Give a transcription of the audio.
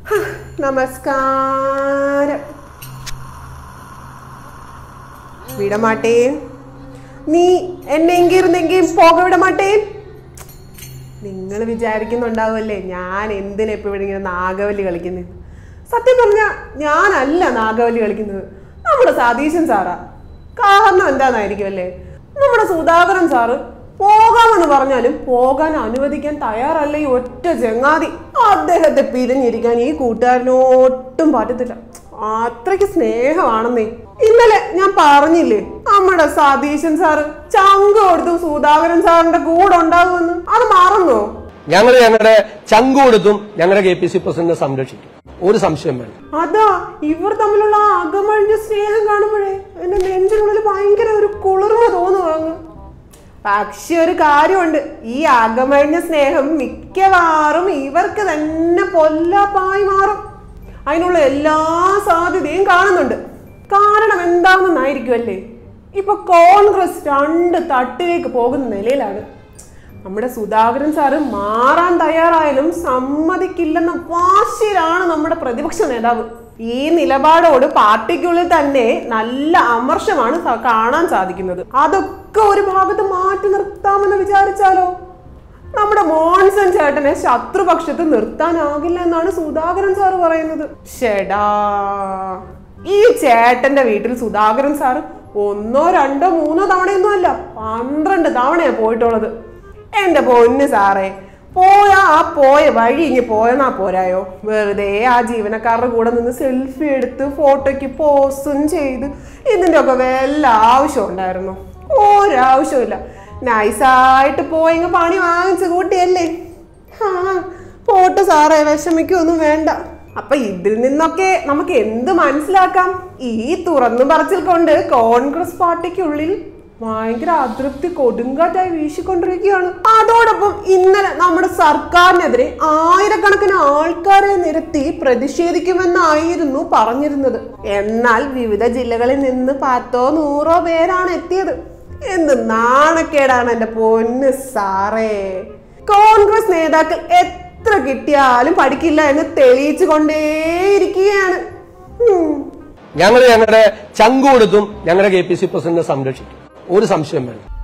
നമസ്കാരം വിടമാട്ടേ നീ എന്നെ എങ്കിരുന്നെങ്കിൽ പോക വിടമാട്ടേ നിങ്ങൾ വിചാരിക്കുന്നുണ്ടാവുമല്ലേ ഞാൻ എന്തിനാ ഇപ്പൊ ഇവിടെ ഇങ്ങനെ നാഗവല്ലി കളിക്കുന്നത് സത്യം പറഞ്ഞ ഞാനല്ല നാഗവല്ലി കളിക്കുന്നത് നമ്മുടെ സതീശൻ സാറാ കാരണം എന്താന്നായിരിക്കും അല്ലേ നമ്മുടെ സുധാകരൻ സാറ് പോകാമെന്ന് പറഞ്ഞാലും പോകാൻ അനുവദിക്കാൻ തയ്യാറല്ല ഈ ഒറ്റ ചെങ്ങാതി അദ്ദേഹത്തെ പിരിഞ്ഞിരിക്കാൻ ഈ കൂട്ടുകാരനൊട്ടും പറ്റത്തില്ല അത്രയ്ക്ക് സ്നേഹമാണെന്നേ ഇന്നലെ ഞാൻ പറഞ്ഞില്ലേ നമ്മുടെ സതീശൻ സാറ് ചങ്ക് കൊടുത്തു സുധാകരൻ സാറിന്റെ കൂടെ ഉണ്ടാകുമെന്ന് അത് മറന്നോ ഞങ്ങൾ ഞങ്ങളുടെ ചങ്കു കൊടുത്തും ഞങ്ങളുടെ കെ പി സി പ്രസിഡന്റിനെ സംരക്ഷിക്കും ഒരു സംശയം വേണ്ട അതാ ഇവർ തമ്മിലുള്ള ആ അകമഴിഞ്ഞ സ്നേഹം കാണുമ്പോഴേ എന്റെ നെഞ്ചിനുള്ളിൽ ഭയങ്കര ഒരു കുളിർമ തോന്നുവാങ്ങ് പക്ഷെ ഒരു കാര്യമുണ്ട് ഈ അകമഴിഞ്ഞ സ്നേഹം മിക്കവാറും ഇവർക്ക് തന്നെ പൊല്ലാപ്പായി മാറും അതിനുള്ള എല്ലാ സാധ്യതയും കാണുന്നുണ്ട് കാരണം എന്താണെന്നായിരിക്കും അല്ലേ ഇപ്പൊ കോൺഗ്രസ് രണ്ട് തട്ടിലേക്ക് പോകുന്ന നിലയിലാണ് നമ്മുടെ സുധാകരൻ സാറ് മാറാൻ തയ്യാറായാലും സമ്മതിക്കില്ലെന്ന വാശിയിലാണ് നമ്മുടെ പ്രതിപക്ഷ നേതാവ് ഈ നിലപാടോട് പാർട്ടിക്കുള്ളിൽ തന്നെ നല്ല അമർഷമാണ് സ- കാണാൻ സാധിക്കുന്നത് അതൊക്കെ ഒരു ഭാഗത്ത് മാറ്റി നിർത്താമെന്ന് വിചാരിച്ചാലോ നമ്മുടെ മോൺസൺ ചേട്ടനെ ശത്രുപക്ഷത്ത് നിർത്താനാകില്ല എന്നാണ് സുധാകരൻ സാറ് പറയുന്നത് ഷെടാ ഈ ചേട്ടന്റെ വീട്ടിൽ സുധാകരൻ സാറ് ഒന്നോ രണ്ടോ മൂന്നോ തവണയൊന്നും അല്ല പന്ത്രണ്ട് തവണയാ പോയിട്ടുള്ളത് എന്റെ പൊന്ന് സാറേ പോയാ ആ പോയ വഴി ഇനി പോയെന്നാ പോരായോ വെറുതെ ആ ജീവനക്കാരുടെ കൂടെ നിന്ന് സെൽഫി എടുത്ത് ഫോട്ടോയ്ക്ക് പോസും ചെയ്ത് ഇതിന്റെ ഒക്കെ വല്ല ആവശ്യം ഉണ്ടായിരുന്നു ഒരാവശ്യമില്ല നൈസായിട്ട് പോയെങ്കിൽ പണി വാങ്ങിച്ച് കൂട്ടിയല്ലേ ആ പോട്ട് സാറേ വിഷമിക്കൊന്നും വേണ്ട അപ്പൊ ഇതിൽ നിന്നൊക്കെ നമുക്ക് എന്ത് മനസ്സിലാക്കാം ഈ തുറന്നു പറച്ചിൽ കൊണ്ട് കോൺഗ്രസ് പാർട്ടിക്കുള്ളിൽ ഭയങ്കര അതൃപ്തി കൊടുങ്കാറ്റായി വീശിക്കൊണ്ടിരിക്കുകയാണ് അതോടൊപ്പം ഇന്നലെ നമ്മുടെ സർക്കാരിനെതിരെ ആയിരക്കണക്കിന് ആൾക്കാരെ നിരത്തി പ്രതിഷേധിക്കുമെന്നായിരുന്നു പറഞ്ഞിരുന്നത് എന്നാൽ വിവിധ ജില്ലകളിൽ നിന്ന് പത്തോ നൂറോ പേരാണ് എത്തിയത് എന്ത് നാണക്കേടാണ് എന്റെ പൊന്ന് സാറേ കോൺഗ്രസ് നേതാക്കൾ എത്ര കിട്ടിയാലും പഠിക്കില്ല എന്ന് തെളിയിച്ചു കൊണ്ടേയിരിക്കുകയാണ് ഉം. ഞങ്ങൾ ഞങ്ങളുടെ ചങ്കു കൊടുത്തും ഞങ്ങളുടെ കെ പി സി പ്രസിഡന്റിനെ സംരക്ഷിക്കും ഒരു സംശയം വേണ്ട